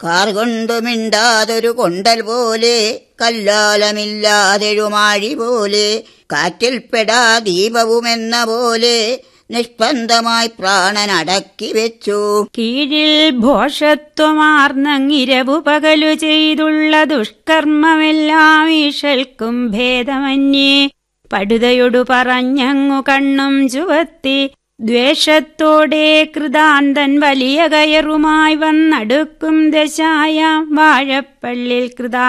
car കൊണ്ടു മിണ്ടാതൊരു കൊണ്ടൽ പോലെ കല്ലാലമില്ലാതെഴുമാഴി പോലെ കാറ്റിൽപ്പെടാ ദീപവുമെന്ന പോലെ നിഷ്പന്ദമായി പ്രാണൻ അടക്കി വെച്ചു കീഴിൽ ഭോഷത്വമാർന്നങ്ങിരവു പകലു ചെയ്തുള്ള ദുഷ്കർമ്മമെല്ലാം ഈശൽക്കും ഭേദമന്യേ പടുതയൊടു പറഞ്ഞങ്ങു കണ്ണും ചുവത്തി ദ്വേഷത്തോടെ കൃതാന്തൻ വലിയ കയറുമായി വന്നടുക്കും ദശായ വാഴപ്പള്ളിൽ കൃതാ